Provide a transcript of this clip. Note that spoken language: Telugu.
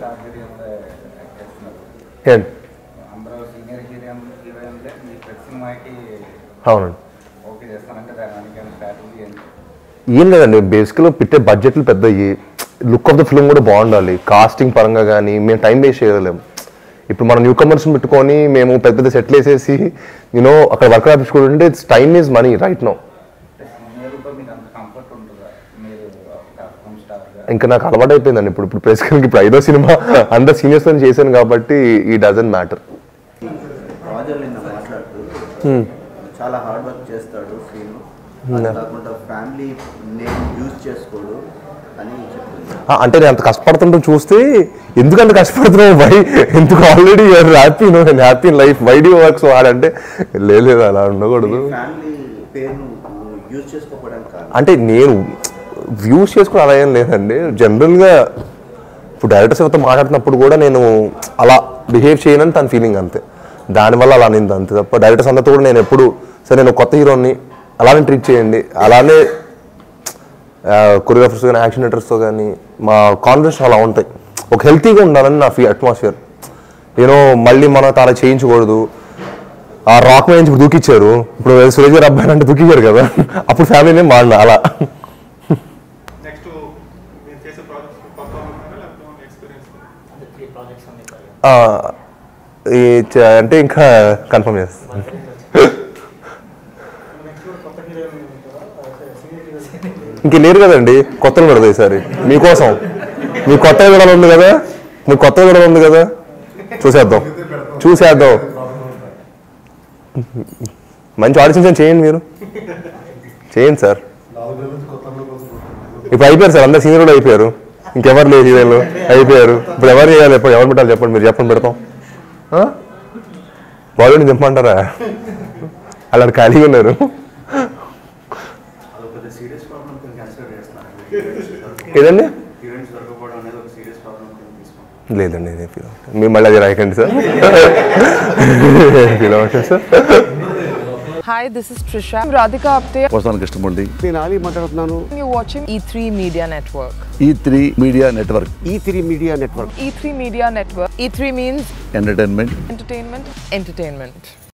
ఆధ్వర్యంలో చేస్తున్నారు ఏంటి అందరూ సీనియర్ హీరోయిన్ హీరోయిన్లే మీ ప్రతి సినిమాకి అవునండి ఓకే చేస్తానంటే దానికి స్ట్రాటజీ ఏంటి ఏం లేదండి బేసిక్గా పెట్టే బడ్జెట్లు పెద్దవి లుక్ ఆఫ్ ద ఫిల్మ్ కూడా బాగుండాలి కాస్టింగ్ పరంగా కానీ మేము టైం వేస్ట్ చేయలేము ఇప్పుడు మనం న్యూ కమర్స్ పెట్టుకొని మేము పెద్ద పెద్ద సెట్లు వేసేసి యూనో అక్కడ వర్క్ ఆపించుకుంటుంటే it's time is money right no అంటే సీనియర్లతో మీకు అంత కంఫర్ట్ ఉంటుందా మీరు ఒక హోమ్ స్టార్గా ఇంకా నాకు అలవాటు అయిపోయిందండి ఇప్పుడు ఇప్పుడు ప్రెస్కి ఇప్పుడు ఐదో సినిమా అందరు సీనియర్స్తో చేశాను కాబట్టి ఈ డజన్ మ్యాటర్ రాజర్ నిన్న మాట్లాడుతూ చాలా హార్డ్ వర్క్ చేస్తాడు శ్రీను అది కాకుండా ఫ్యామిలీ నేమ్ యూజ్ చేసుకోడు అని చెప్తుంది అంటే నేను అంత కష్టపడుతుంటాం చూస్తే ఎందుకు అంత కష్టపడుతున్నావు వై ఎందుకు ఆల్రెడీ యూఆర్ హ్యాపీ నో నేను happy in life why do work so hard అంటే లేదు లేదు అలా ఉండకూడదు ఫ్యామిలీ పేరును యూజ్ చేసుకోవడానికి కాదు అంటే నేను వ్యూస్ చేసుకుని అలా ఏం లేదండి జనరల్గా ఇప్పుడు డైరెక్టర్స్ ఎవరితో మాట్లాడుతున్నప్పుడు కూడా నేను అలా బిహేవ్ చేయనని తన ఫీలింగ్ అంతే దానివల్ల అలా నింది అంతే తప్ప డైరెక్టర్స్ అందరితో కూడా నేను ఎప్పుడు సరే నేను కొత్త హీరోని అలానే ట్రీట్ చేయండి అలానే కొరియోగ్రాఫర్స్ కానీ యాక్షన్ డైరెక్టర్స్తో కానీ మా కాన్ఫిడెన్స్ అలా ఉంటాయి ఒక హెల్తీగా ఉండాలని నా ఫీ అట్మాస్ఫియర్ నేను మళ్ళీ మనం అలా చేయించకూడదు ఆ రాక్ మీద నుంచి ఇప్పుడు దూకిచ్చారు ఇప్పుడు సురేష్ గారు అబ్బాయి అంటే దూకిచ్చారు కదా అప్పుడు ఫ్యామిలీనే మాడిన అలా నెక్స్ట్ మీరు చేసే ప్రాజెక్ట్స్ కొత్త ఉన్నారా లేకపోతే ఎక్స్పీరియన్స్ ఆ, ఈ చ- అంటే ఇంకా కన్ఫర్మ్ చేస్తాను నెక్స్ట్ కొత్త హీరోయిన్ సీనియర్ హీరోయిన్ ఇంక లేరు కదండి కొత్తలు పెడతాయి ఈసారి మీకోసం మీ కొత్త విధానం ఉంది కదా మీ కొత్త విధానం ఉంది కదా చూసేద్దాం చూసేద్దాం మంచి ఆడిషన్ చేయండి మీరు చేయండి సార్ ఇప్పుడు అయిపోయారు సార్ అందరు సీనియర్ కూడా అయిపోయారు ఇంకెవరు లేదు హీరోలు అయిపోయారు ఇప్పుడు ఎవరు చేయాలి ఎప్పుడు ఎవరు పెట్టాలి చెప్పండి మీరు చెప్పండి పెడతాం బాలీవుడ్ చెప్పమంటారా అలా ఖాళీగా ఉన్నారు అదొక సీరియస్ ప్రాబ్లమ్ కింద కన్సిడర్ చేస్తున్నారు ఏదండి హీరోయిన్స్ దొరకపోవడం అనేది ఒక సీరియస్ ప్రాబ్లమ్ కింద తీసుకుంటాం లేదండి నేను ఫీల్ అవుతాను మీరు మళ్ళీ అది రాయకండి సార్ ఫీల్ అవుతాను sir Hi, this is Trisha. I'm Radhika Apte. వస్తాను కృష్ణమూర్తి నేను ఆలీ మాట్లాడుతున్నాను You're watching E3 Media Network. E three media network E three media network E3 Media Network. E3 means entertainment entertainment, entertainment.